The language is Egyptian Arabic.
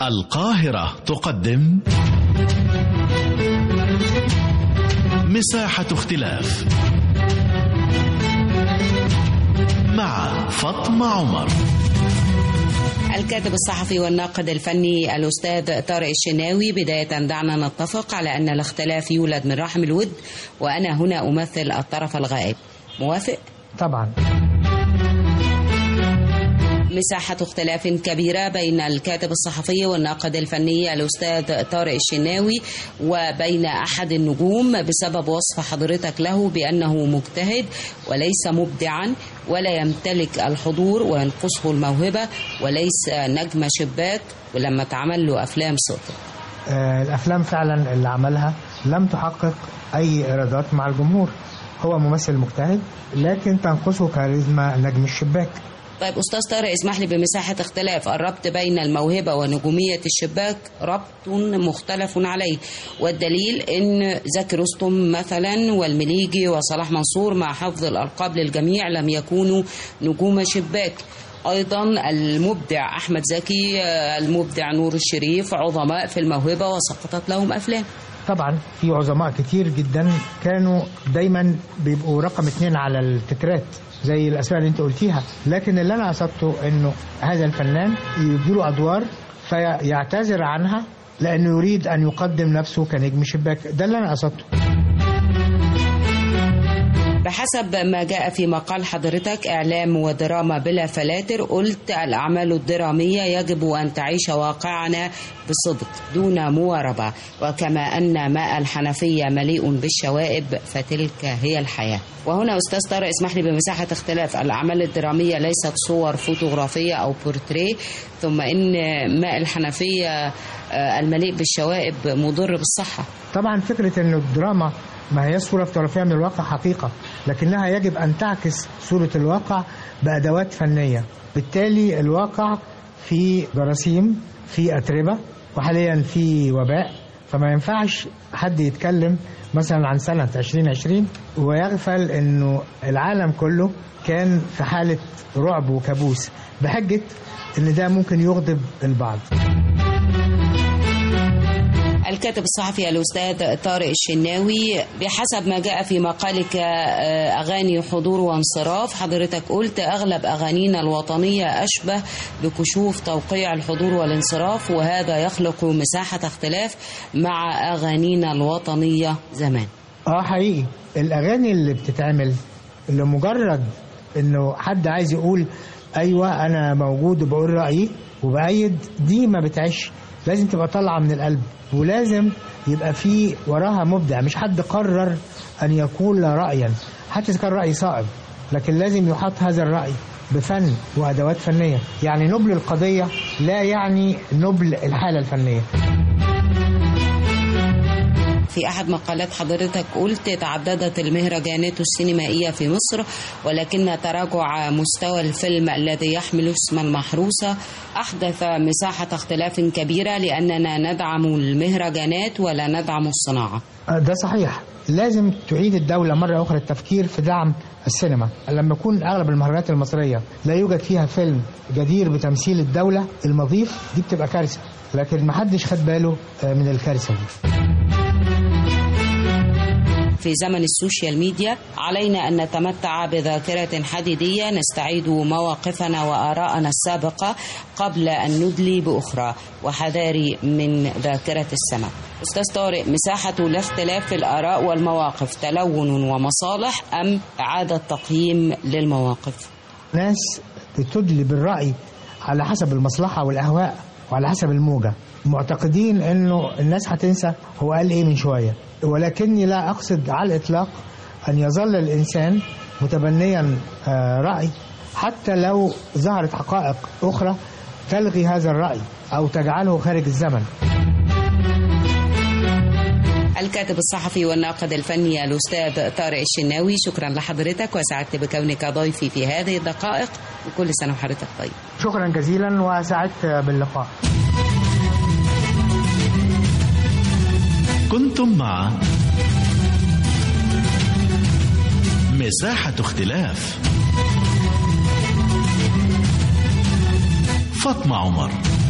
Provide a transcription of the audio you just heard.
القاهرة تقدم مساحة اختلاف مع فاطمة عمر الكاتب الصحفي والناقد الفني الأستاذ طارق الشناوي بداية دعنا نتفق على أن الاختلاف يولد من رحم الود وأنا هنا أمثل الطرف الغائب موافق؟ طبعا مساحة اختلاف كبيرة بين الكاتب الصحفي والناقد الفني الأستاذ طارق الشناوي وبين أحد النجوم بسبب وصف حضرتك له بأنه مجتهد وليس مبدعا ولا يمتلك الحضور وينقصه الموهبة وليس نجم شباك ولما اتعمل له أفلام صدق آه الافلام فعلا اللي عملها لم تحقق اي ايرادات مع الجمهور هو ممثل مجتهد لكن تنقصه كاريزما نجم الشباك طيب أستاذ طارق اسمح لي بمساحة اختلاف الربط بين الموهبة ونجومية الشباك ربط مختلف عليه والدليل أن زكي رستم مثلا والمليجي وصلاح منصور مع حفظ الألقاب للجميع لم يكونوا نجوم شباك أيضا المبدع أحمد زكي المبدع نور الشريف عظماء في الموهبة وسقطت لهم أفلام طبعا في عظماء كتير جدا كانوا دايما بيبقوا رقم اتنين على التترات زي الاسماء اللي انت قلتيها لكن اللي انا قصدته انه هذا الفنان يديله ادوار فيعتذر عنها لانه يريد ان يقدم نفسه كنجم شباك ده اللي انا قصدته بحسب ما جاء في مقال حضرتك إعلام ودراما بلا فلاتر قلت الأعمال الدرامية يجب أن تعيش واقعنا بصدق دون مواربة وكما أن ماء الحنفية مليء بالشوائب فتلك هي الحياة وهنا أستاذ طارق اسمح لي بمساحة اختلاف الأعمال الدرامية ليست صور فوتوغرافية أو بورتريه ثم إن ماء الحنفية المليء بالشوائب مضر بالصحة طبعا فكره انه الدراما ما هي صورة فوتوغرافية من الواقع حقيقة لكنها يجب أن تعكس صورة الواقع بأدوات فنية بالتالي الواقع في جراثيم في أتربة وحاليا في وباء فما ينفعش حد يتكلم مثلا عن سنة 2020 ويغفل أنه العالم كله كان في حالة رعب وكابوس بحجة أن ده ممكن يغضب البعض الكاتب الصحفي الأستاذ طارق الشناوي بحسب ما جاء في مقالك أغاني حضور وانصراف حضرتك قلت أغلب أغانينا الوطنية أشبه بكشوف توقيع الحضور والانصراف وهذا يخلق مساحة اختلاف مع أغانينا الوطنية زمان اه حقيقي الاغاني اللي بتتعمل اللي مجرد انه حد عايز يقول ايوه انا موجود وبقول رايي وبأيد دي ما بتعيش لازم تبقى طالعه من القلب ولازم يبقى في وراها مبدع مش حد قرر ان يقول رايا حتى اذا كان راي صائب لكن لازم يحط هذا الراي بفن وادوات فنيه يعني نبل القضيه لا يعني نبل الحاله الفنيه في أحد مقالات حضرتك قلت تعددت المهرجانات السينمائية في مصر ولكن تراجع مستوى الفيلم الذي يحمل اسم المحروسة أحدث مساحة اختلاف كبيرة لأننا ندعم المهرجانات ولا ندعم الصناعة ده صحيح لازم تعيد الدولة مرة أخرى التفكير في دعم السينما لما يكون أغلب المهرجانات المصرية لا يوجد فيها فيلم جدير بتمثيل الدولة المضيف دي بتبقى كارثة لكن محدش خد باله من الكارثة دي في زمن السوشيال ميديا علينا أن نتمتع بذاكرة حديدية نستعيد مواقفنا وآراءنا السابقة قبل أن ندلي بأخرى وحذاري من ذاكرة السماء أستاذ طارق مساحة الاختلاف في الآراء والمواقف تلون ومصالح أم إعادة تقييم للمواقف ناس بتدلي بالرأي على حسب المصلحة والأهواء وعلى حسب الموجة معتقدين انه الناس هتنسى هو قال ايه من شويه ولكني لا اقصد على الاطلاق ان يظل الانسان متبنيا راي حتى لو ظهرت حقائق اخرى تلغي هذا الراي او تجعله خارج الزمن الكاتب الصحفي والناقد الفني الأستاذ طارق الشناوي شكرا لحضرتك وسعدت بكونك ضيفي في هذه الدقائق وكل سنة وحضرتك طيب شكرا جزيلا وسعدت باللقاء كنتم مع مساحة اختلاف فاطمة عمر